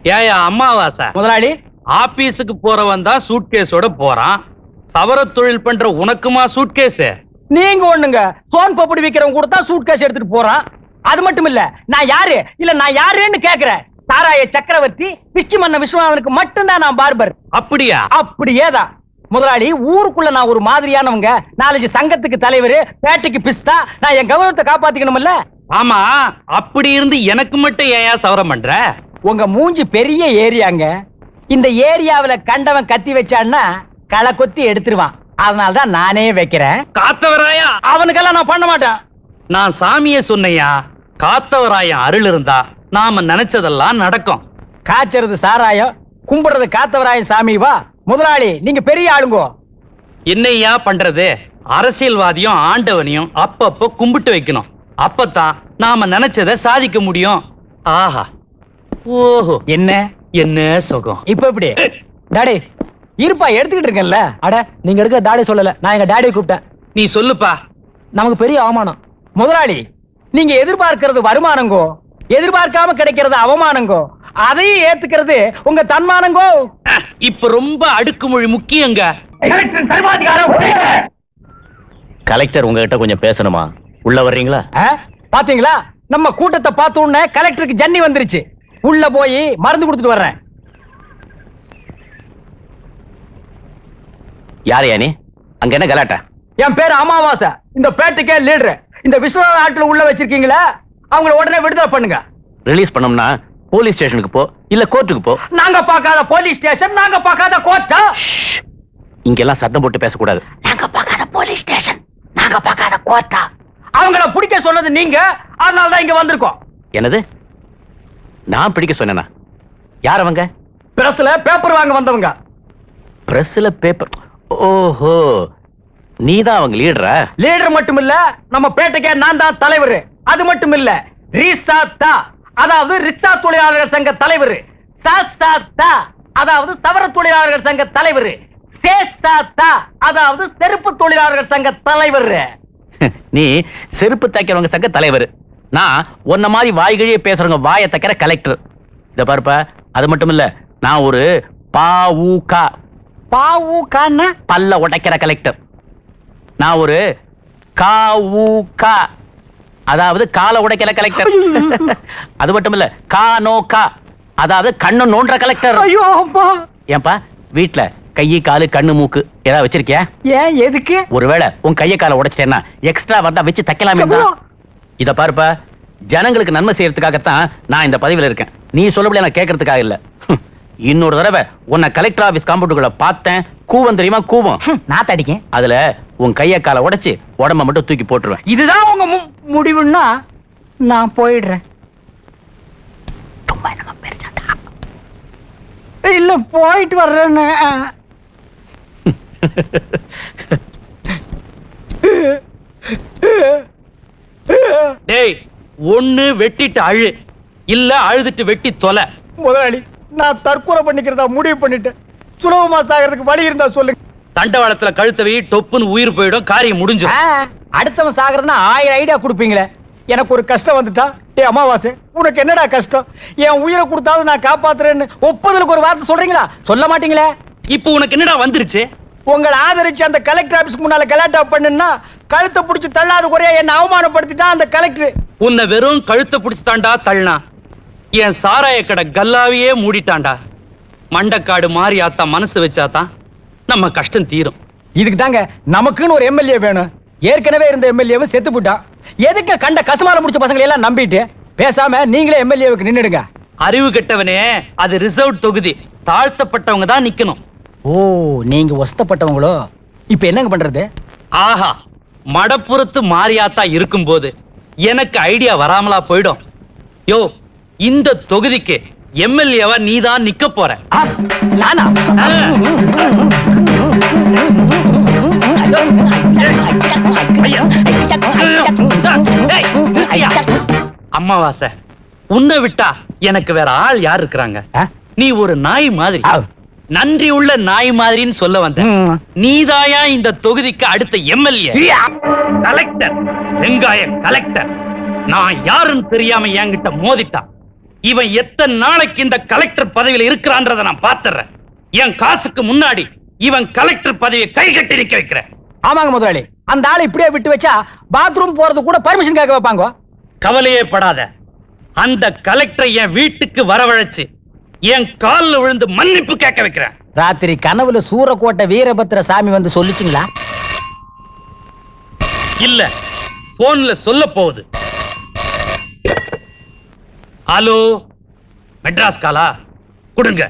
ஏயா அம்மாவாசை முதலாளி ஆபீஸுக்கு போறவன் தான் சூட்கேஸோட போறான் சவர தொழில் பண்ற உனக்குமா சூட்கேஸ் நீங்க ஒண்ணுங்க சோன் பப்படி விக்கிறவங்க கூட தான் சூட் கேஸ் எடுத்துட்டு போறான் அது மட்டும் இல்ல நான் யாரு இல்ல நான் யாருன்னு கேக்குறேன் சாராய சக்கரவர்த்தி விஷ்ணு மன்ன விஸ்வநாதனுக்கு மட்டும்தான் நான் பார்பர் அப்படியா அப்படியேதான் முதலாளி ஊருக்குள்ள நான் ஒரு மாதிரியானவங்க நாலஞ்சு சங்கத்துக்கு தலைவர் பேட்டைக்கு பிஸ்தா நான் என் கௌரவத்தை காப்பாத்திக்கணும்ல ஆமா அப்படி இருந்து எனக்கு மட்டும் ஏயா சவரம் பண்ற உங்க மூஞ்சி பெரிய ஏரியாங்க இந்த ஏரியாவுல கண்டவன் கத்தி வச்சான்னா களை கொத்தி எடுத்துருவான் அதனால தான் நானே வைக்கிறேன் காத்தவராயா அவனுக்கெல்லாம் நான் பண்ண மாட்டேன் நான் சாமியே சொன்னையா காத்தவராயன் அருள் இருந்தா நாம நினைச்சதெல்லாம் நடக்கும் காய்ச்சறது சாராயம் கும்பிடுறது காத்தவராயன் சாமி வா முதலாளி நீங்க பெரிய ஆளுங்கோ என்னையா பண்றது அரசியல்வாதியும் ஆண்டவனையும் அப்பப்போ கும்பிட்டு வைக்கணும் அப்பதான் நாம நினைச்சதை சாதிக்க முடியும் ஆஹா ஓஹோ என்ன என்ன சுகம் இப்ப எப்படி டாடி இருப்பா எடுத்துக்கிட்டு இருக்கேன்ல அட நீங்க எடுக்கிற டாடி சொல்லல நான் எங்க டாடியை கூப்பிட்டேன் நீ சொல்லுப்பா நமக்கு பெரிய அவமானம் முதலாளி நீங்க எதிர்பார்க்கிறது வருமானங்கோ எதிர்பார்க்காம கிடைக்கிறது அவமானங்கோ அதையும் ஏத்துக்கிறது உங்க தன்மானங்கோ அஹ், இப்ப ரொம்ப அடுக்குமொழி முக்கியங்க கலெக்டர் உங்ககிட்ட கொஞ்சம் பேசணுமா உள்ள வர்றீங்களா ஆ? பாத்தீங்களா நம்ம கூட்டத்தை பார்த்த உடனே கலெக்டருக்கு ஜன்னி வந்துருச்சு உள்ள போய் மருந்து கொடுத்துட்டு வர்றேன் யாரையா நீ அங்க என்ன கலாட்டா என் பேரு அமாவாசை இந்த பேட்டைக்கே லீடர் இந்த விஸ்வநாத ஆட்டுல உள்ள வச்சிருக்கீங்களா அவங்கள உடனே விடுதலை பண்ணுங்க ரிலீஸ் பண்ணோம்னா போலீஸ் ஸ்டேஷனுக்கு போ இல்ல கோர்ட்டுக்கு போ நாங்க பார்க்காத போலீஸ் ஸ்டேஷன் நாங்க பார்க்காத கோர்ட்டா இங்கெல்லாம் சத்தம் போட்டு பேசக்கூடாது நாங்க பார்க்காத போலீஸ் ஸ்டேஷன் நாங்க பார்க்காத கோர்ட்டா அவங்கள பிடிக்க சொன்னது நீங்க அதனால தான் இங்க வந்திருக்கோம் என்னது நான் பிடிக்க சொன்னேனா யார் அவங்க பிரஸ்ல பேப்பர் வாங்க வந்தவங்க பிரஸ்ல பேப்பர் ஓஹோ நீதான் அவங்க லீடரா லீடர் மட்டும் இல்ல நம்ம பேட்டைக்கே நான் தான் தலைவர் அது மட்டும் இல்ல ரீசா தா அதாவது ரிக்தா தொழிலாளர்கள் சங்க தலைவர் தாஸ்தா தா அதாவது தவற தொழிலாளர்கள் சங்க தலைவர் சேஸ்தா தா அதாவது செருப்பு தொழிலாளர்கள் சங்க தலைவர் நீ செருப்பு தைக்கிறவங்க சங்க தலைவர் நான் உன்ன மாதிரி வாய்கழியே பேசுறவங்க வாயை தைக்கிற கலெக்டர் இத பாருப்பா அது மட்டும் இல்ல நான் ஒரு பாவுகா பாவு கான பல்ல உடைக்கிற கலெக்டர் நான் ஒரு காவுகா அதாவது காலை உடைக்கிற கலெக்டர் அது மட்டும் இல்ல கா நோ கா அதாவது கண்ணு நோன்ற கலெக்டர் ஐயோ அப்பா ஏன்பா வீட்ல கையை காலு கண்ணு மூக்கு ஏதாவது வச்சிருக்கியா ஏன் எதுக்கு ஒருவேளை உன் கையை காலை உடைச்சிட்டேன்னா எக்ஸ்ட்ரா வந்தா வச்சு தைக்கலாமே தான். இத பாருப்பா ஜனங்களுக்கு நன்மை செய்யறதுக்காகத்தான் நான் இந்த பதவியில இருக்கேன் நீ சொல்லபடி நான் கேட்கறதுக்காக இல்ல ஹம். இன்னொரு தடவை உன்னை கலெக்டர் ஆபீஸ் காம்பவுண்டுக்குள்ள பார்த்தேன் கூவம் தெரியுமா கூவம் நான் தடிக்கேன் அதுல உன் கையை காலை உடைச்சு உடம்ப மட்டும் தூக்கி போட்டுருவேன் இதுதான் உங்க மு- முடிவுன்னா நான் போயிடுறேன் இல்ல போயிட்டு வர்றேன்னு டேய் ஒண்ணு வெட்டிட்டு அழு இல்ல அழுதுட்டு வெட்டி தொலை முதலாளி நான் தற்கொலை பண்ணிக்கிறதா முடிவு பண்ணிட்டேன் சுலபமா சாகிறதுக்கு வழி இருந்தா சொல்லுங்க தண்டவாளத்துல கழுத்தை வை டொப்புன்னு உயிர் போயிடும் காரியம் முடிஞ்சிடும் ஆ, அடுத்தவன் சாகிறதுனா ஆயிரம் ஐடியா கொடுப்பீங்களே எனக்கு ஒரு கஷ்டம் வந்துட்டா டே அமாவாசை உனக்கு என்னடா கஷ்டம் என் உயிரை கொடுத்தாவது நான் காப்பாத்துறேன்னு ஒப்புதலுக்கு ஒரு வார்த்தை சொல்றீங்களா சொல்ல மாட்டீங்களே இப்போ உனக்கு என்னடா வந்துருச்சு உங்களை ஆதரிச்சு அந்த கலெக்டர் ஆபீஸ்க்கு முன்னால கலாட்டா பண்ணுன்னா கழுத்தை பிடிச்சி தள்ளாத குறையா என்ன அவமானப்படுத்திட்டா அந்த கலெக்டர் உன்னை வெறும் கழுத்தை பிடிச்சு தாண்டா தள்ளினா என் சாராய கடை கல்லாவையே மூடிட்டான்டா மண்டக்காடு மாறி ஆத்தா மனசு வச்சாதான் நம்ம கஷ்டம் தீரும் இதுக்கு தாங்க நமக்குன்னு ஒரு எம்எல்ஏ வேணும் ஏற்கனவே இருந்த எம்எல்ஏவும் செத்து போட்டான் எதுக்கு கண்ட கசமால முடிச்ச பசங்களை எல்லாம் நம்பிட்டு பேசாம நீங்களே எம்எல்ஏவுக்கு நின்னுடுங்க அறிவு கெட்டவனே அது ரிசர்வ் தொகுதி தாழ்த்தப்பட்டவங்க தான் நிக்கணும் ஓ நீங்க ஒஸ்தப்பட்டவங்களோ இப்ப என்னங்க பண்றது ஆஹா மடப்புறத்து மாரியாத்தா இருக்கும்போது எனக்கு ஐடியா வராமலா போயிடும் யோ இந்த தொகுதிக்கு எம்எல்ஏவா நீதான் நிக்க போற ஆ, நானா ஏய், நிறுத்தியா? அம்மாவாசை உன்னை விட்டா எனக்கு வேற ஆள் யார் இருக்கிறாங்க ஆ? நீ ஒரு நாய் மாதிரி ஆ. நன்றி உள்ள நாய் மாதிரின்னு சொல்ல வந்தேன் ம். நீதாயா இந்த தொகுதிக்கு அடுத்த எம்எல்ஏ கலெக்டர் வெங்காய கலெக்டர் நான் யாருன்னு தெரியாம என்கிட்ட மோதிட்டான் இவன் எத்தனை நாளைக்கு இந்த கலெக்டர் பதவியில இருக்கிறான்றத நான் பாத்துறேன் என் காசுக்கு முன்னாடி இவன் கலெக்டர் பதவியை கை கட்டி நிக்க வைக்கிறேன் ஆமாங்க முதலாளி அந்த ஆளை இப்படியே விட்டு வச்சா பாத்ரூம் போறது கூட பர்மிஷன் கேட்க வைப்பாங்க கவலையே படாத அந்த கலெக்டரை என் வீட்டுக்கு வரவழைச்சு என் கால்ல விழுந்து மன்னிப்பு கேட்க வைக்கிறேன் ராத்திரி கனவுல சூரக்கோட்டை வீரபத்திர சாமி வந்து சொல்லிச்சுங்களா இல்ல போன்ல சொல்ல போகுது ஹலோ மெட்ராஸ் காலா கொடுங்க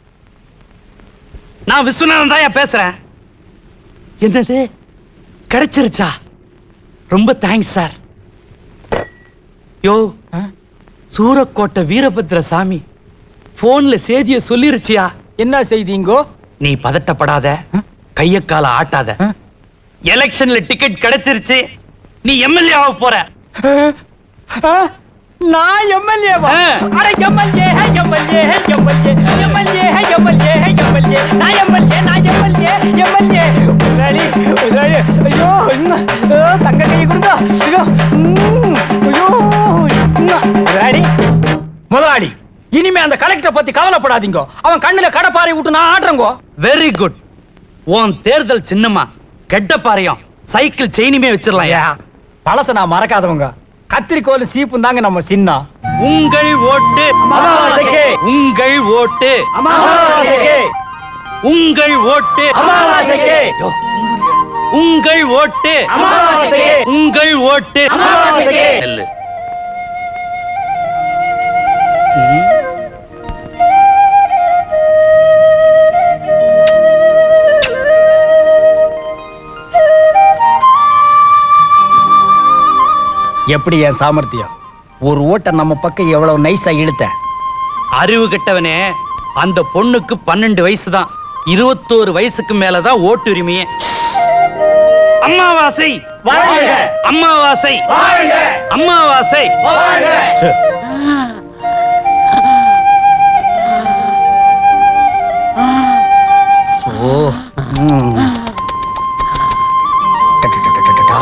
நான் விஸ்வநாதன் தான் பேசுறேன் என்னது கிடைச்சிருச்சா ரொம்ப தேங்க்ஸ் சார் யோ சூரக்கோட்டை வீரபத்ர சாமி போன்ல செய்திய சொல்லிருச்சியா என்ன செய்திங்கோ நீ பதட்டப்படாத கைய கால ஆட்டாத எலெக்ஷன்ல டிக்கெட் கிடைச்சிருச்சு நீ எம்எல்ஏ ஆக போற நான் எம்எல்ஏ ஆ. அட MLA MLA MLA MLA MLA MLA நான் எம்எல்ஏ நான் எம்எல்ஏ எம்எல்ஏ முதலாளி முதலாளி ஐயோ இன்னும் ஐயோ, தங்க கையை கொடுங்க ஐயோ ம், ஐயோ இன்னும். முதலாளி முதலாளி இனிமே அந்த கலெக்டரை பத்தி கவலைப்படாதீங்க அவன் கண்ணுல கடப்பாறை விட்டு நான் ஆடுறேங்கோ வெரி குட் உன் தேர்தல் சின்னமா கெட்ட பாறையும் சைக்கிள் செயினுமே வச்சிடலாம் ஐயா பழச நான் மறக்காதவங்க கத்திரிக்கோல் சீப்பும் தாங்க நம்ம சின்னம் உங்கள் ஓட்டு அமாவாசைக்கு. உங்கள் ஓட்டு உங்கள் ஓட்டு அமாவாசைக்கு. உங்கள் ஓட்டு அமாவாசைக்கு. உங்கள் ஓட்டு அமாவாசைக்கு. நெல்லு. எப்படி என் சாமர்த்தியம் ஒரு ஓட்டை நம்ம பக்கம் எவ்வளவு நைஸா இழுத்த அறிவு கெட்டவனே அந்த பொண்ணுக்கு பன்னெண்டு வயசு தான் இருபத்தோரு வயசுக்கு மேலதான் ஓட்டுரிமையே அம்மாவாசை வாழ்க! அம்மாவாசை அம்மாவாசை ஓ ம். டடடடடடடா.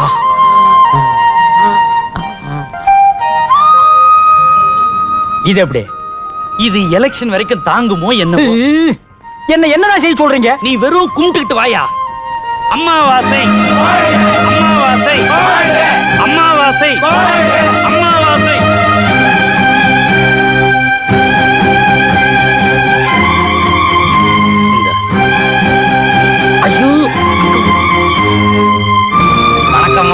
இது எப்படி இது எலெக்ஷன் வரைக்கும் தாங்குமோ என்ன என்ன என்னதான் செய்ய சொல்றீங்க நீ வெறும் கும்பிட்டுக்கிட்டு வாயா அம்மாவாசை அம்மாவாசை அம்மாவாசை அம்மாவாசை இந்தா. ஐயோ வணக்கம்மா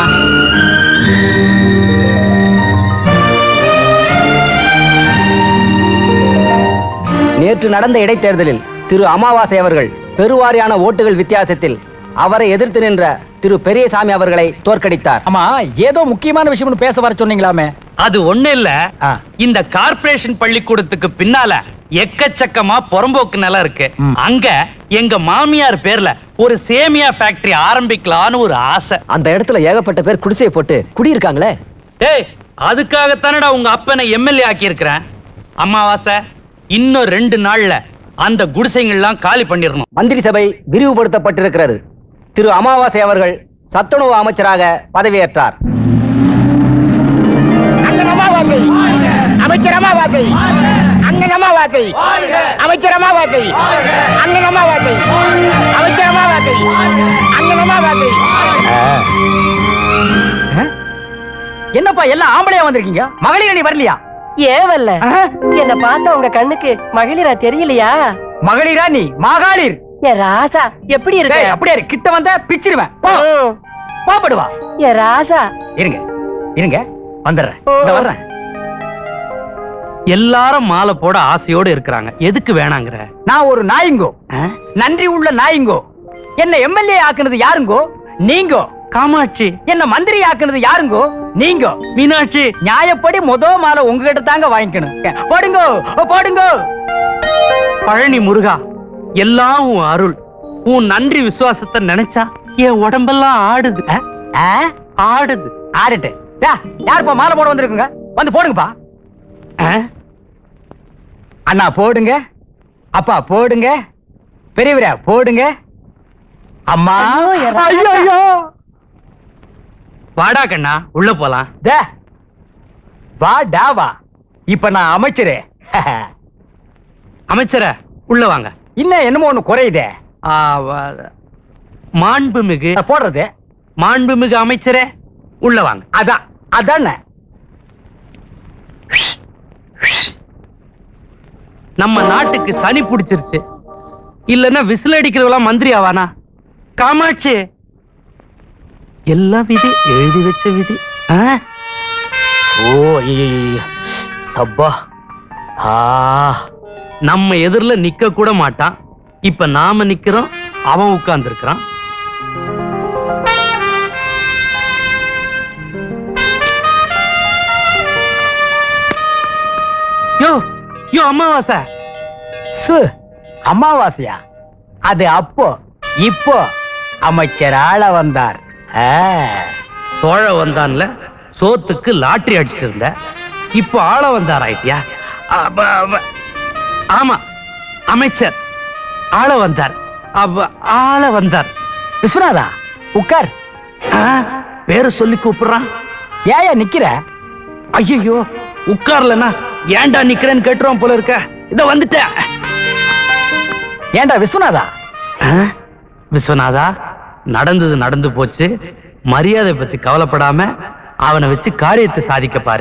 நேற்று நடந்த இடைத்தேர்தலில் திரு அமாவாசை அவர்கள் பெருவாரியான ஓட்டுகள் வித்தியாசத்தில் அவரை எதிர்த்து நின்ற திரு பெரியசாமி அவர்களை தோற்கடித்தார் ஆமா ஏதோ முக்கியமான விஷயம்னு பேச வர சொன்னீங்களாமே அது ஒண்ணு இல்ல ஆ. இந்த கார்ப்பரேஷன் பள்ளிக்கூடத்துக்கு பின்னால எக்கச்சக்கமா புறம்போக்கு நிலம் இருக்கு ம். அங்க எங்க மாமியார் பேர்ல ஒரு சேமியா ஃபேக்டரி ஆரம்பிக்கலான்னு ஒரு ஆசை அந்த இடத்துல ஏகப்பட்ட பேர் குடிசையை போட்டு குடியிருக்காங்களே டேய் அதுக்காகத்தானடா உங்க அப்பனை எம்எல்ஏ ஆக்கி இருக்கிறேன் அம்மாவாசை இன்னும் ரெண்டு நாள்ல அந்த குடிசைங்கள்லாம் காலி பண்ணிடணும் மந்திரி சபை விரிவுபடுத்தப்பட்டிருக்கிறது திரு அமாவாசை அவர்கள் சத்துணவு அமைச்சராக பதவியேற்றார் அங்கனமாவாசை அமைச்சரமாவாசை அங்கனமாவாசை அமைச்சரமாவாசை அங்கனமாவாசை அமைச்சரமாவாசை அங்கனமாவாசை என்னப்பா எல்லாம் ஆம்பளையா வந்திருக்கீங்க மகளிர் அணி வரலையா ஏன் வரல என்ன பார்த்தா உங்க கண்ணுக்கு மகளிரா தெரியலையா மகளிரா நீ மகாளிர் ஏ ராசா எப்படி டேய், இருக்க அப்படியே இரு. கிட்ட வந்த பிச்சிருவேன் போ ம். போப்படுவா ஏ ராசா இருங்க இருங்க வந்துடுறேன் இந்த வர்றேன் எல்லாரும் மாலை போட ஆசையோடு இருக்கிறாங்க எதுக்கு வேணாங்கிற நான் ஒரு நாயுங்கோ நன்றி உள்ள நாயுங்கோ என்ன எம்எல்ஏ ஆக்குனது யாருங்கோ நீங்கோ காமாட்சி என்ன மந்திரி ஆக்குனது யாருங்கோ நீங்கோ மீனாட்சி நியாயப்படி முத மாலை உங்ககிட்ட தாங்க வாங்கிக்கணும் போடுங்கோ போடுங்கோ பழனி முருகா எல்லாம் உன் அருள் உன் நன்றி விசுவாசத்தை நினைச்சா என் உடம்பெல்லாம் ஆடுது ஆ? ஆ? ஆடுது ஆடிட்டு டா, யாருப்பா மாலை போட வந்திருக்குங்க வந்து போடுங்கப்பா ஆ? அண்ணா போடுங்க அப்பா போடுங்க பெரியவரா போடுங்க அம்மா ஐயோ, என் ராஜா. ஐயோ, ஐயோ. வாடா கண்ணா உள்ள போலாம் டே, வா டா வா இப்ப நான் அமைச்சரு அமைச்சர உள்ள வாங்க இன்னும் என்னமோ ஒண்ணு குறையுதே ஆ, வ- மாண்புமிகு அஹ், போடுறது மாண்புமிகு அமைச்சரே உள்ள வாங்க அதான் அதானே நம்ம நாட்டுக்கு சனி பிடிச்சிருச்சு இல்லன்னா விசில் அடிக்கிறவெல்லாம் மந்திரி ஆவானா காமாட்சி எல்லாம் விதி எழுதி வச்ச விதி ஆ? ஓ ஐயையைய. சப்பா ஆ நம்ம எதிரில நிக்க கூட மாட்டான் இப்ப நாம நிக்கிறோம் அவன் உட்கார்ந்து இருக்கிறான் யோ யோ அம்மாவாசை சு அமாவாசையா அது அப்போ இப்போ அமைச்சர் ஆள வந்தார் ஆ. சோழ வந்தான்ல சோத்துக்கு லாட்டரி அடிச்சிட்டு இருந்த இப்போ ஆள வந்தார் ஆயிட்டியா அப்ப- அப்ப- ஆமா அமைச்சர் ஆள வந்தார் அப்ப ஆள வந்தார் விஸ்வநாதா உட்கார் ஆ, பேரை சொல்லி கூப்பிடுறான் ஏயா நிக்கிற ஐயோ உட்கார்லனா ஏன்டா நிக்கிறேன்னு கேட்டுருவான் போல இருக்க இத வந்துட்டேன் ஏண்டா விஸ்வநாதா ஆ? விஸ்வநாதா நடந்தது நடந்து போச்சு மரியாதை பத்தி கவலைப்படாம அவனை வச்சு காரியத்தை சாதிக்க பாரு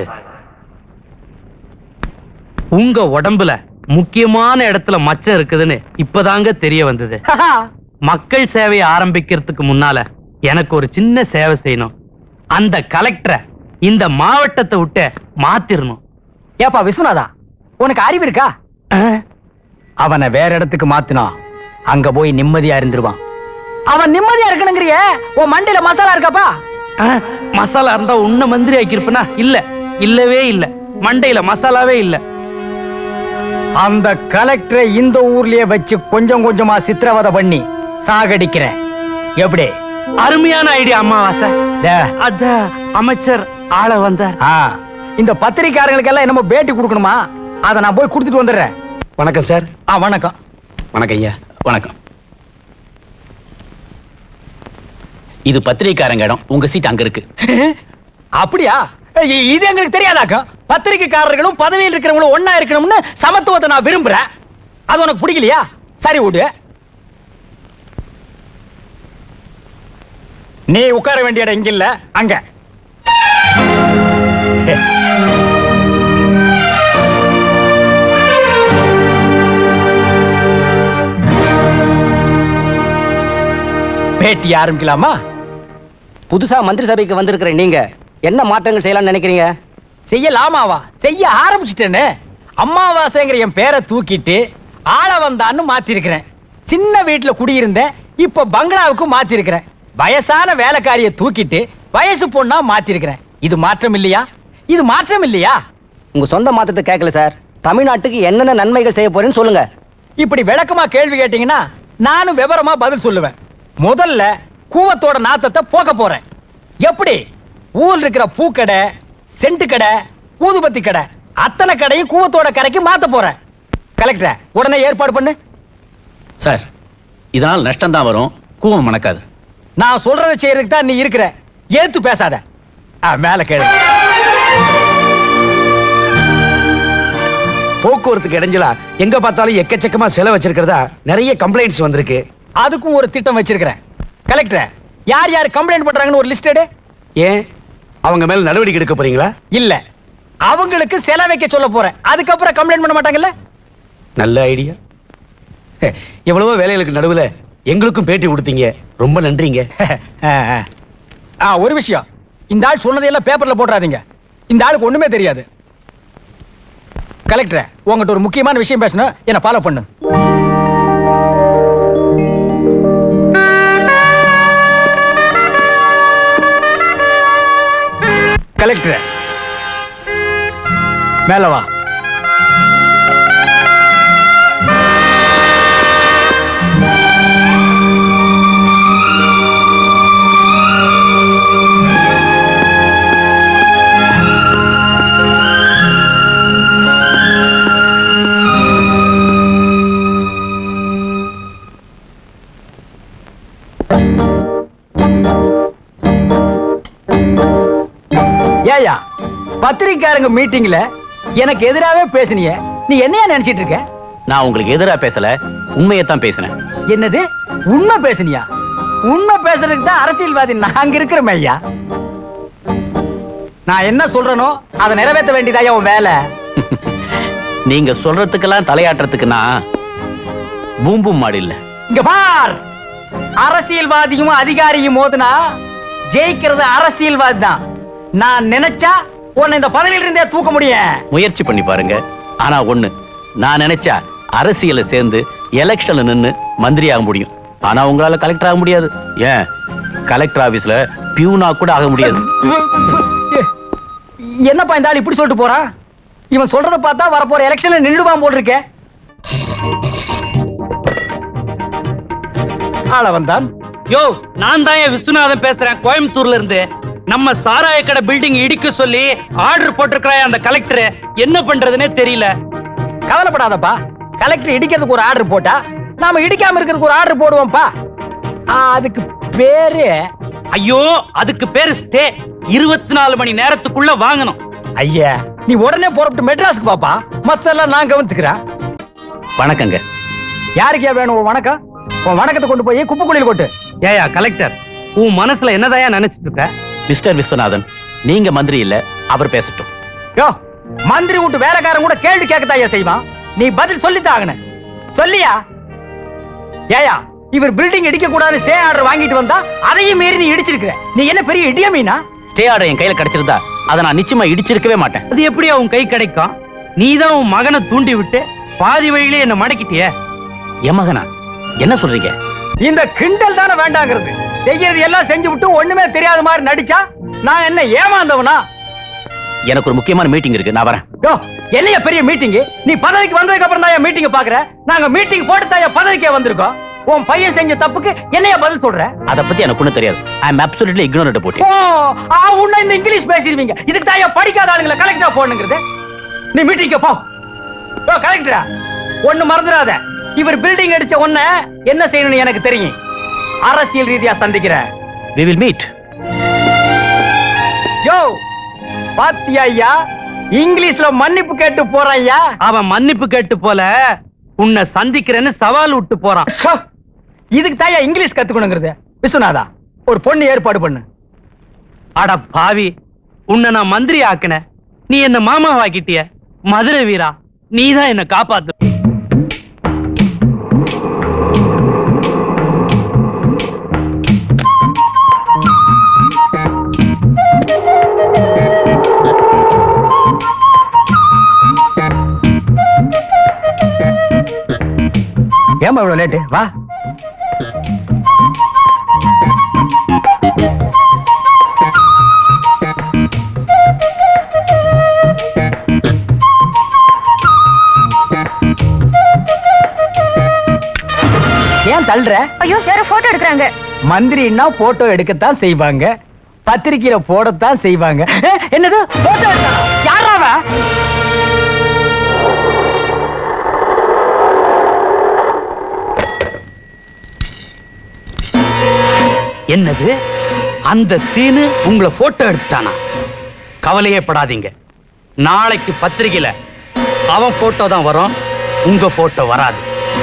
உங்க உடம்புல முக்கியமான இடத்துல மச்சம் இருக்குதுன்னு இப்பதாங்க தெரிய வந்தது மக்கள் சேவையை ஆரம்பிக்கிறதுக்கு முன்னால எனக்கு ஒரு சின்ன சேவை செய்யணும் அந்த கலெக்டரை இந்த மாவட்டத்தை விட்டு மாத்திரணும் ஏப்பா விஸ்வநாதா உனக்கு அறிவு இருக்கா அவனை வேற இடத்துக்கு மாத்தினா அங்க போய் நிம்மதியா இருந்துருவான் அவன் நிம்மதியா இருக்கணுங்கிறிய உன் மண்டையில மசாலா இருக்காப்பா ஆ, மசாலா இருந்தா உன்ன மந்திரி ஆக்கியிருப்பனா இல்ல இல்லவே இல்ல மண்டையில மசாலாவே இல்ல அந்த கலெக்டரை இந்த ஊர்லயே வச்சு கொஞ்சம் கொஞ்சமா சித்திரவதை பண்ணி சாகடிக்கிறேன் எப்படி அருமையான ஐடியா அம்மாவாசை டே, அத அமைச்சர் ஆள வந்தார் ஆ, இந்த பத்திரிக்காரங்களுக்கு எல்லாம் என்னமோ பேட்டி கொடுக்கணுமா அதை நான் போய் கொடுத்துட்டு வந்துடுறேன் வணக்கம் சார் ஆ வணக்கம் வணக்கம் ஐயா வணக்கம் இது பத்திரிக்காரங்க இடம் உங்க சீட் அங்க இருக்கு அப்படியா இ- இது எங்களுக்கு தெரியாதாக்கா பத்திரிக்கைக்காரர்களும் பதவியில் இருக்கிறவங்களும் ஒண்ணா இருக்கணும்னு சமத்துவத்தை நான் விரும்புறேன் அது உனக்கு பிடிக்கலையா சரி விடு நீ உட்கார வேண்டிய இடம் இங்க இல்ல அங்க பேட்டி ஆரம்பிக்கலாமா புதுசா மந்திரி சபைக்கு வந்திருக்கிற நீங்க என்ன மாற்றங்கள் செய்யலாம்னு நினைக்கிறீங்க செய்யலாமாவா செய்ய ஆரம்பிச்சிட்டேன்னு அம்மாவாசைங்கிற என் பேரை தூக்கிட்டு ஆள வந்தான்னு மாத்திருக்கிறேன் சின்ன வீட்டுல குடியிருந்தேன் இப்ப பங்களாவுக்கு மாத்திருக்கிறேன் வயசான வேலைக்காரிய தூக்கிட்டு வயசு பொண்ணா மாத்திருக்கிறேன் இது மாற்றம் இல்லையா இது மாற்றம் இல்லையா உங்க சொந்த மாற்றத்தை கேட்கல சார் தமிழ்நாட்டுக்கு என்னென்ன நன்மைகள் செய்ய போறேன்னு சொல்லுங்க இப்படி விளக்கமா கேள்வி கேட்டீங்கன்னா நானும் விவரமா பதில் சொல்லுவேன் முதல்ல கூவத்தோட நாத்தத்தை போக்க போறேன் எப்படி ஊர்ல இருக்கிற பூக்கடை சென்ட் கடை ஊதுபத்தி கடை அத்தனை கடையும் கூவத்தோட கரைக்கு மாத்த போறேன் கலெக்டர் உடனே ஏற்பாடு பண்ணு சார் இதனால் நஷ்டம் தான் வரும் கூவம் மணக்காது நான் சொல்றதை செய்யறதுக்கு தான் நீ இருக்கிற ஏத்து பேசாத ஆ, மேல கேளு போக்குவரத்துக்கு இடைஞ்சலா எங்க பார்த்தாலும் எக்கச்சக்கமா செலவு வச்சிருக்கிறதா நிறைய கம்ப்ளைண்ட்ஸ் வந்திருக்கு அதுக்கும் ஒரு திட்டம் வச்சிருக்கிறேன் கலெக்டர் யார் யார் கம்ப்ளைண்ட் பண்றாங்கன்னு ஒரு லிஸ்ட் எடு ஏன் அவங்க மேல நடவடிக்கை எடுக்க போறீங்களா இல்ல அவங்களுக்கு செலவு வைக்க சொல்ல போறேன் அதுக்கப்புறம் கம்ப்ளைண்ட் பண்ண மாட்டாங்கல்ல நல்ல ஐடியா எவ்வளவோ வேலைகளுக்கு நடுவுல எங்களுக்கும் பேட்டி கொடுத்தீங்க ரொம்ப நன்றிங்க ஆ, ஆ. ஆ ஒரு விஷயம் இந்த ஆள் சொன்னதையெல்லாம் பேப்பர்ல போட்டுறாதீங்க இந்த ஆளுக்கு ஒண்ணுமே தெரியாது கலெக்டர் உங்ககிட்ட ஒரு முக்கியமான விஷயம் பேசணும் என்ன ஃபாலோ பண்ணு கலெக்டர் மேல வா ஏயா பத்திரிக்காரங்க மீட்டிங்ல எனக்கு எதிராவே பேசுனிய நீ என்னையா நினைச்சிட்டு இருக்க நான் உங்களுக்கு எதிரா பேசல உண்மையைத்தான் பேசினேன் என்னது உண்மை பேசுனியா உண்மை பேசுறதுக்கு தான் அரசியல்வாதி நாங்க இருக்கிறோம் ஐயா நான் என்ன சொல்றேனோ அதை நிறைவேற்ற வேண்டியதா உன் வேலை நீங்க சொல்றதுக்கெல்லாம் தலையாட்டுறதுக்கு நான் பூம்பும் மாடு இல்ல இங்க பார் அரசியல்வாதியும் அதிகாரியும் மோதுனா ஜெயிக்கிறது அரசியல்வாதி தான் நான் நினைச்சா உன்னை இந்த பதவியில இருந்தே தூக்க முடியும் முயற்சி பண்ணி பாருங்க ஆனா ஒண்ணு நான் நினைச்சா அரசியல சேர்ந்து எலெக்ஷன்ல நின்னு மந்திரி ஆக முடியும் ஆனா உங்களால கலெக்டர் ஆக முடியாது ஏன் கலெக்டர் ஆபீஸ்ல பியூனா கூட ஆக முடியாது என்னப்பா இந்த ஆள் இப்படி சொல்லிட்டு போறான் இவன் சொல்றத பார்த்தா வரப்போற எலெக்ஷன்ல நின்றுவான் போல் இருக்கே ஆள வந்தான் யோ நான் தான் என் விஸ்வநாதன் பேசுறேன் கோயம்புத்தூர்ல இருந்து நம்ம சாராய கடை பில்டிங் இடிக்க சொல்லி ஆர்டர் போட்டிருக்கிறாய் அந்த கலெக்டர் என்ன பண்றதுன்னே தெரியல கவலைப்படாதப்பா கலெக்டர் இடிக்கிறதுக்கு ஒரு ஆர்டர் போட்டா நாம இடிக்காம இருக்கிறதுக்கு ஒரு ஆர்டர் போடுவோம்ப்பா ஆ, அதுக்கு பேரு ஐயோ அதுக்கு பேரு ஸ்டே இருபத்தி நாலு மணி நேரத்துக்குள்ள வாங்கணும் ஐயா நீ உடனே புறப்பட்டு மெட்ராஸ்க்கு பாப்பா மத்தெல்லாம் நான் கவனிச்சுக்கிறேன் வணக்கங்க யாருக்கே வேணும் உன் வணக்கம் உன் வணக்கத்தை கொண்டு போய் குப்பைக்குழியில் கொட்டு ஏயா கலெக்டர் உன் மனசுல என்னதாயா நினைச்சிட்டு இருக்க மிஸ்டர் விஸ்வநாதன் நீங்க மந்திரி இல்ல அவர் பேசட்டும் யோ மந்திரி விட்டு வேலைக்காரன் கூட கேள்வி கேட்கத்தாயா செய்வான் நீ பதில் சொல்லித்தான் ஆகணும் சொல்லியா ஏயா இவர் பில்டிங் இடிக்க கூடாது சே ஆர்டர் வாங்கிட்டு வந்தா அதையும் மீறி நீ இடிச்சிருக்கிற நீ என்ன பெரிய இடிய மீனா ஸ்டே ஆர்டர் என் கையில கிடைச்சிருந்தா அதை நான் நிச்சயமா இடிச்சிருக்கவே மாட்டேன் அது எப்படி உன் கை கிடைக்கும் நீதான் உன் மகனை தூண்டி விட்டு பாதி வழியிலே என்ன மடக்கிட்டியே என் மகனா என்ன சொல்றீங்க இந்த கிண்டல் தானே வேண்டாங்கிறது செய்யறது எல்லாம் செஞ்சு விட்டு ஒண்ணுமே தெரியாத மாதிரி நடிச்சா நான் என்ன ஏமாந்தவனா எனக்கு ஒரு முக்கியமான மீட்டிங் இருக்கு நான் வரேன் யோ என்னைய பெரிய மீட்டிங் நீ பதவிக்கு வந்ததுக்கு அப்புறம் தான் மீட்டிங் பாக்குற நாங்க மீட்டிங் போட்டு தான் பதவிக்கே வந்திருக்கோம் உன் பையன் செஞ்ச தப்புக்கு என்னைய பதில் சொல்ற அதை பத்தி எனக்கு ஒண்ணும் தெரியாது ஐ அம் அப்சல்யூட்லி இக்னோரண்ட் போட்டி ஓ ஆ உன்ன இந்த இங்கிலீஷ் பேசிடுவீங்க இதுக்கு தான் படிக்காத ஆளுங்களை கலெக்டரா போடணுங்கிறது நீ மீட்டிங்க போ ஓ கலெக்டரா ஒண்ணு மறந்துடாத இவர் பில்டிங் அடிச்ச உன்ன என்ன செய்யணும்னு எனக்கு தெரியும் அரசியல் ரீதியா சந்திக்கிறேன் வி வில் மீட் யோ பாத்தியா ஐயா இங்கிலீஷ்ல மன்னிப்பு கேட்டு போறான் ஐயா அவன் மன்னிப்பு கேட்டு போல உன்னை சந்திக்கிறேன்னு சவால் விட்டு போறான் ஷோ, இதுக்கு தாயா இங்கிலீஷ் கத்துக்கணுங்கிறது விஸ்வநாதா ஒரு பொண்ணு ஏற்பாடு பண்ணு அட பாவி உன்னை நான் மந்திரி ஆக்கின நீ என்ன மாமாவாக்கிட்டிய மதுரை வீரா நீதான் என்ன காப்பாத்து ஏமா இவ்வளவு லேட்டு வா ஏன் தள்ளுற ஐயோ யாரோ போட்டோ எடுக்கிறாங்க மந்திரின்னா போட்டோ எடுக்கத்தான் செய்வாங்க பத்திரிக்கையில போடத்தான் செய்வாங்க ஏ, என்னது போட்டோ எடுத்தானா? யாரா அவன்? என்னது அந்த சீனு உங்களை போட்டோ எடுத்துட்டானா கவலையே படாதீங்க நாளைக்கு பத்திரிகையில அவன் போட்டோ தான் வரும் உங்க போட்டோ வராது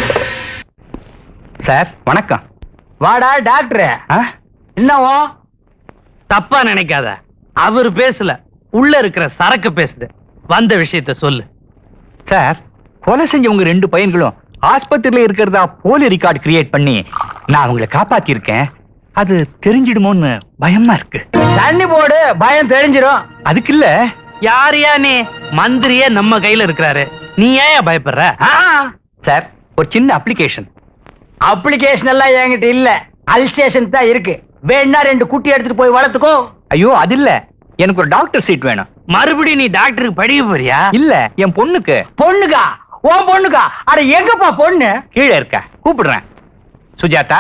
சார் வணக்கம் வாடா டாக்டர் என்னவோ தப்பா நினைக்காத அவர் பேசல உள்ள இருக்கிற சரக்கு பேசுது வந்த விஷயத்த சொல்லு சார் கொலை செஞ்சவங்க ரெண்டு பையன்களும் ஆஸ்பத்திரியில இருக்கிறதா போலி ரெக்கார்டு கிரியேட் பண்ணி நான் அவங்கள காப்பாத்திருக்கேன் அது தெரிஞ்சிடுமோன்னு பயமா இருக்கு தண்ணி போடு பயம் தெரிஞ்சிரும் அதுக்கு இல்ல யாரையா நீ மந்திரியே நம்ம கையில இருக்கிறாரு நீ ஏன் பயப்படுற சார் ஒரு சின்ன அப்ளிகேஷன் அப்ளிகேஷன் எல்லாம் என்கிட்ட இல்ல அல்சேஷன் தான் இருக்கு வேணா ரெண்டு குட்டி எடுத்துட்டு போய் வளர்த்துக்கோ ஐயோ அது இல்ல எனக்கு ஒரு டாக்டர் சீட் வேணும் மறுபடியும் நீ டாக்டருக்கு படிக்க போறியா இல்ல என் பொண்ணுக்கு பொண்ணுக்கா உன் பொண்ணுக்கா அட எங்கப்பா பொண்ணு கீழே இருக்க கூப்பிடுறேன் சுஜாதா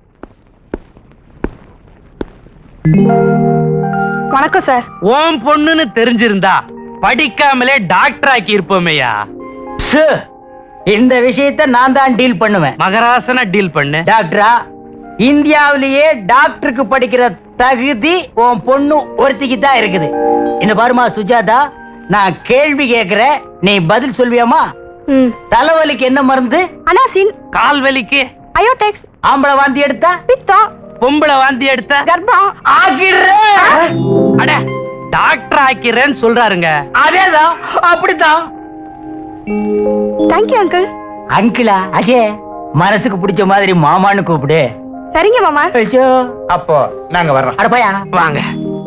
வணக்கம் சார் உன் பொண்ணுன்னு தெரிஞ்சிருந்தா படிக்காமலே டாக்டர் ஆக்கி இருப்போமேயா சு, இந்த விஷயத்தை நான் தான் டீல் பண்ணுவேன் மகராசனா டீல் பண்ணு டாக்டரா இந்தியாவிலேயே டாக்டருக்கு படிக்கிற தகுதி உன் பொண்ணு ஒருத்திக்கு தான் இருக்குது இந்த பாருமா சுஜாதா நான் கேள்வி கேட்கிறேன் நீ பதில் சொல்வியாமா ம் தலைவலிக்கு என்ன மருந்து அனாசின் கால் வலிக்கு அயோடெக்ஸ் ஆம்பளை வாந்தி எடுத்தா பித்தம் பொம்பளை வாந்தி எடுத்த கர்ப்பம் ஆக்கிடுறேன் அட டாக்டர் ஆக்கிறேன்னு சொல்றாருங்க அதேதான் அப்படித்தான் தேங்க்யூ அங்கிள் அங்கிளா அஜய் மனசுக்கு பிடிச்ச மாதிரி மாமான்னு கூப்பிடு சரிங்க மாமா ஐயோ, அப்போ நாங்க வர்றோம் அட பையா வாங்க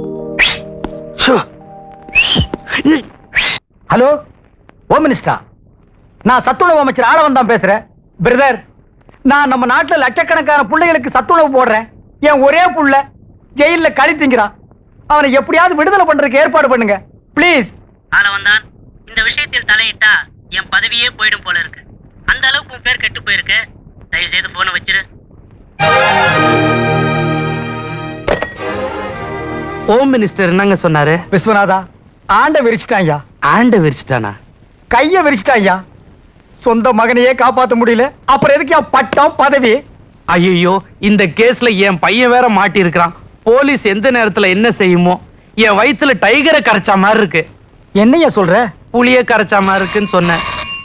ஹலோ ஹோம் மினிஸ்டர் நான் சத்துணவு அமைச்சர் ஆளவன் தான் பேசுறேன் பிரதர் நான் நம்ம நாட்டுல லட்சக்கணக்கான பிள்ளைகளுக்கு சத்துணவு போடுறேன் என் ஒரே புள்ள ஜெயில்ல களி திங்கிறான் அவனை எப்படியாவது விடுதலை பண்றதுக்கு ஏற்பாடு பண்ணுங்க ப்ளீஸ் ஆளவந்தான் இந்த விஷயத்தில் தலையிட்டா என் பதவியே போயிடும் போல இருக்கு அந்த அளவுக்கு உன் பேர் கெட்டு போயிருக்கு தயவு செய்து போன வச்சிரு ஹோம் மினிஸ்டர் என்னங்க சொன்னாரு விஸ்வநாதா ஆண்ட விரிச்சிட்டான் ஐயா ஆண்ட விரிச்சிட்டானா கைய விரிச்சிட்டான் ஐயா சொந்த மகனையே காப்பாத்த முடியல அப்புறம் எதுக்கு என் பட்டம் பதவி ஐயோ இந்த கேஸ்ல என் பையன் வேற மாட்டி இருக்கிறான் போலீஸ் எந்த நேரத்துல என்ன செய்யுமோ என் வயித்துல டைகரை கரைச்சா மாதிரி இருக்கு என்னையா சொல்ற புளிய கரைச்சா மாதிரி இருக்குன்னு சொன்னேன்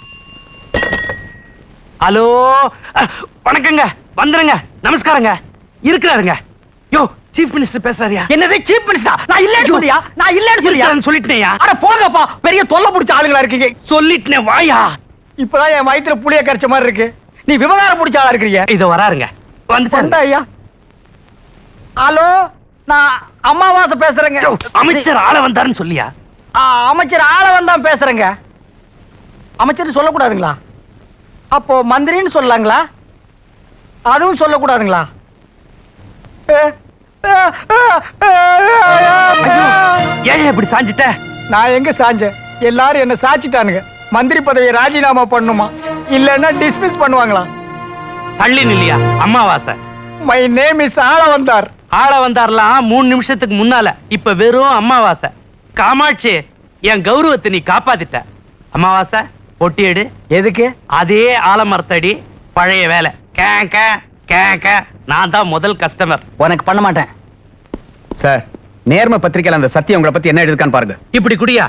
ஹலோ அஹ், வணக்கங்க வந்துருங்க நமஸ்காரங்க இருக்கிறாருங்க யோ சீஃப் மினிஸ்டர் பேசுறாருயா என்னது சீஃப் மினிஸ்டர் நான் இல்லன்னு சொல்லியா நான் இல்லன்னு சொல்லியா இருக்கிறாருன்னு சொல்லிட்டேயா அட போங்கப்பா பெரிய தொல்லை பிடிச்ச ஆளுங்களா இருக்கீங்க சொல்லிட்டேன் வாயா இப்பதான் என் வயித்துல புளிய கரைச்ச மாதிரி இருக்கு நீ விவகாரம் பிடிச்ச ஆளா இருக்கிறீங்க இத வராருங்க வந்தா வந்து ஐயா ஹலோ நான் அம்மாவாசை பேசுறேங்க அமைச்சர் ஆள வந்தாருன்னு சொல்லியா ஆ, அமைச்சர் ஆளவன் தான் பேசுறேங்க அமைச்சர் சொல்லக்கூடாதுங்களா அப்போ மந்திரின்னு சொல்லலாங்களா அதுவும் சொல்லக்கூடாதுங்களா ஏ, ஏ, ஏ, ஏ, ஏ, ஏன் இப்படி சாஞ்சிட்ட நான் எங்க சாஞ்சேன் எல்லாரும் என்ன சாச்சிட்டானுங்க மந்திரி பதவியை ராஜினாமா பண்ணுமா இல்லைன்னா டிஸ்மிஸ் பண்ணுவாங்களா தள்ளி நில்லையா அம்மாவாசை மை நேம் இஸ் ஆள வந்தார் ஆள வந்தார்லாம் மூணு நிமிஷத்துக்கு முன்னால இப்ப வெறும் அம்மாவாசை காமாட்சி என் கௌரவத்தை நீ காப்பாத்திட்ட அம்மாவாசை பொட்டி எடு எதுக்கு அதே ஆலமரத்தடி பழைய வேலை கே கே கே கே நான் தான் முதல் கஸ்டமர் உனக்கு பண்ண மாட்டேன் சார் நேர்ம பத்திரிக்கையில அந்த சத்தியம் உங்களை பத்தி என்ன எழுதுக்கான்னு பாருங்க இப்படி குடியா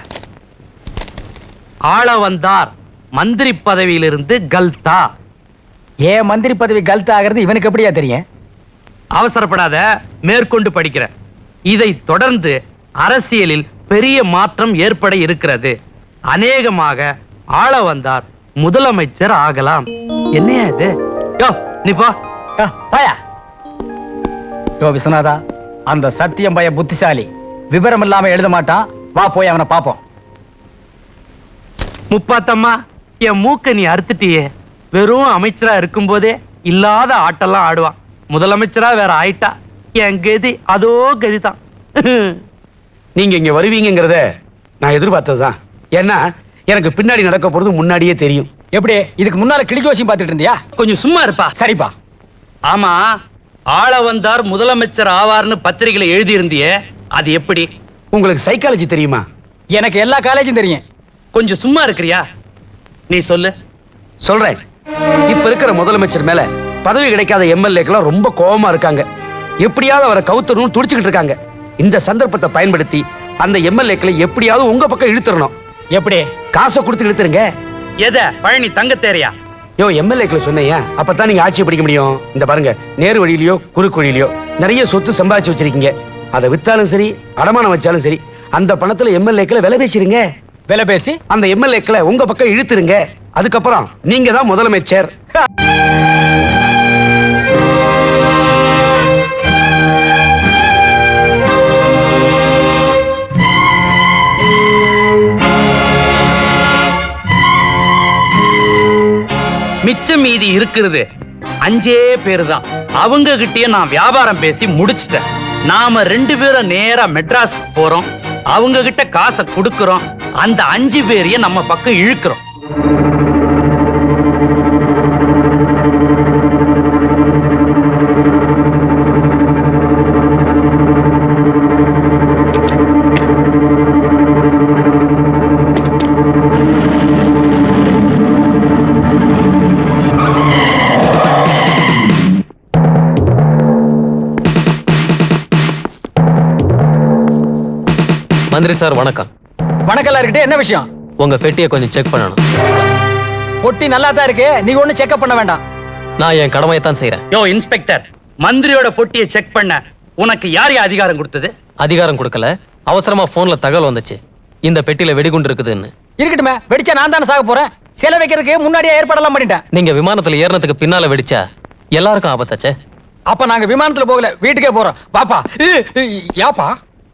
ஆள வந்தார் மந்திரி பதவியிலிருந்து கல்தா ஏன் மந்திரி பதவி கல்த் ஆகிறது இவனுக்கு எப்படியா தெரியும் அவசரப்படாத மேற்கொண்டு படிக்கிற இதை தொடர்ந்து அரசியலில் பெரிய மாற்றம் ஏற்பட இருக்கிறது அநேகமாக ஆள வந்தார் முதலமைச்சர் ஆகலாம் என்னையா இது யோ நீ போ ஆ, போயா யோ விஸ்வநாதா அந்த சத்தியம் பய புத்திசாலி விவரம் இல்லாம எழுத மாட்டான் வா போய் அவனை பாப்போம் முப்பாத்தம்மா என் மூக்க நீ அறுத்துட்டியே வெறும் அமைச்சரா இருக்கும்போதே இல்லாத ஆட்டெல்லாம் ஆடுவான் முதலமைச்சரா வேற ஆயிட்டா என் கதி அதோ கதிதான் நீங்க இங்க வருவீங்கங்கிறத நான் எதிர்பார்த்ததுதான் ஏன்னா எனக்கு பின்னாடி நடக்க போறது முன்னாடியே தெரியும் எப்படி இதுக்கு முன்னால கிளிஜோசியம் பார்த்துட்டு இருந்தியா கொஞ்சம் சும்மா இருப்பா சரிப்பா ஆமா ஆள வந்தார் முதலமைச்சர் ஆவார்னு பத்திரிகையில எழுதியிருந்தியே அது எப்படி உங்களுக்கு சைக்காலஜி தெரியுமா எனக்கு எல்லா காலேஜும் தெரியும் கொஞ்சம் சும்மா இருக்கிறியா நீ சொல்லு சொல்றேன் இப்ப இருக்கிற முதலமைச்சர் மேல பதவி கிடைக்காத எம்எல்ஏக்கெல்லாம் ரொம்ப கோவமா இருக்காங்க எப்படியாவது அவரை கவுத்தரணும் துடிச்சுக்கிட்டு இருக்காங்க இந்த சந்தர்ப்பத்தை பயன்படுத்தி அந்த எம்எல்ஏக்களை எப்படியாவது உங்க பக்கம் இழுத்துறணும் எப்படி காசை கொடுத்து இழுத்துருங்க எத பழனி தங்கத்தேரையா யோ எம்எல்ஏக்களை சொன்னீங்க அப்பதான் நீங்க ஆட்சி பிடிக்க முடியும் இந்த பாருங்க நேரு வழியிலயோ குறுக்கு வழியிலயோ நிறைய சொத்து சம்பாதிச்சு வச்சிருக்கீங்க அதை வித்தாலும் சரி அடமானம் வச்சாலும் சரி அந்த பணத்துல எம்எல்ஏக்களை விலை பேசிருங்க விலை பேசி அந்த எம்எல்ஏக்களை உங்க பக்கம் இழுத்துருங்க அதுக்கப்புறம் நீங்க தான் முதலமைச்சர் மிச்சம் மீதி இருக்கிறது அஞ்சே பேரு தான் அவங்க கிட்டயே நான் வியாபாரம் பேசி முடிச்சிட்டேன் நாம ரெண்டு பேரும் நேரா மெட்ராஸ்க்கு போறோம் அவங்க கிட்ட காசை கொடுக்கறோம் அந்த அஞ்சு பேரையும் நம்ம பக்கம் இழுக்கிறோம் மந்திரி சார் வணக்கம் வணக்கம் எல்லாருக்கிட்ட என்ன விஷயம் உங்க பெட்டியை கொஞ்சம் செக் பண்ணணும் பொட்டி நல்லா தான் இருக்கு நீங்க ஒண்ணு செக்அப் பண்ண வேண்டாம் நான் என் கடமையை தான் செய்யறேன் யோ இன்ஸ்பெக்டர் மந்திரியோட பொட்டியை செக் பண்ண உனக்கு யார் யா அதிகாரம் கொடுத்தது அதிகாரம் கொடுக்கல அவசரமா போன்ல தகவல் வந்துச்சு இந்த பெட்டியில வெடிகுண்டு இருக்குதுன்னு இருக்கட்டுமே வெடிச்சா நான் தானே சாக போறேன் சிலை வைக்கிறதுக்கு முன்னாடியே ஏற்பாடெல்லாம் பண்ணிட்டேன் நீங்க விமானத்துல ஏறினதுக்கு பின்னால வெடிச்சா எல்லாருக்கும் ஆபத்தாச்சே அப்ப நாங்க விமானத்துல போகல வீட்டுக்கே போறோம் பாப்பா யாப்பா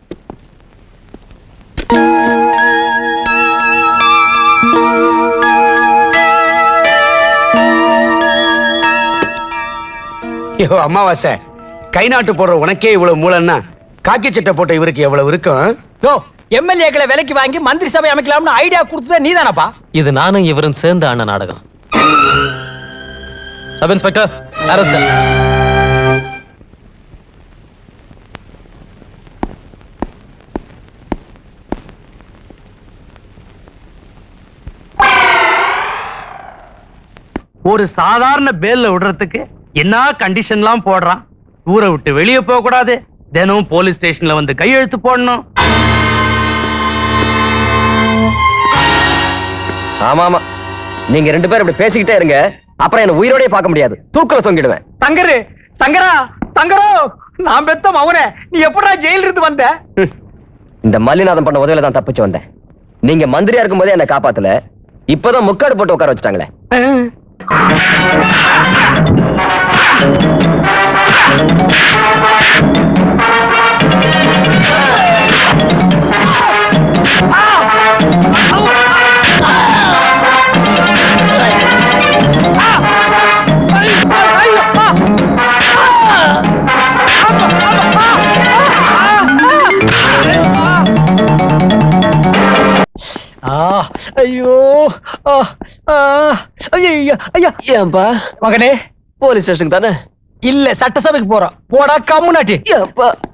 ஐயோ அமாவாசை கை நாட்டு போடுற உனக்கே இவ்வளவு மூலன்னா காக்கி சட்டை போட்ட இவருக்கு எவ்வளவு இருக்கும் யோ எம்எல்ஏக்களை விலைக்கு வாங்கி மந்திரி சபை அமைக்கலாம்னு ஐடியா கொடுத்ததே நீதானப்பா இது நானும் இவரும் சேர்ந்து ஆன நாடகம் சப் இன்ஸ்பெக்டர் arrest them. ஒரு சாதாரண பேல்ல விடுறதுக்கு என்ன கண்டிஷன்லாம் போடுறான் ஊரை விட்டு வெளியே போக கூடாது தினமும் போலீஸ் ஸ்டேஷன்ல வந்து கையெழுத்து போடணும் ஆமா ஆமா நீங்க ரெண்டு பேரும் இப்படி பேசிக்கிட்டே இருங்க அப்புறம் என்ன உயிரோடயே பார்க்க முடியாது தூக்கல தொங்கிடுவேன் தங்கரு தங்கரா தங்கரோ நான் பெத்த மவனே நீ எப்படா ஜெயில இருந்து வந்த இந்த மல்லிநாதன் பண்ண உதவியில தான் தப்பிச்சு வந்தேன் நீங்க மந்திரியா இருக்கும்போதே என்ன காப்பாத்தல இப்பதான் முக்காடு போட்டு உட்கார வச்சுட்டாங்களே ஐயோ ஆ, ஆ, ஐயையோ, ஐயா ஏன்பா மகனே போலீஸ் ஸ்டேஷனுக்கு தானே இல்ல சட்டசபைக்கு போறோம் போடா கம்முனாட்டி ஏப்பா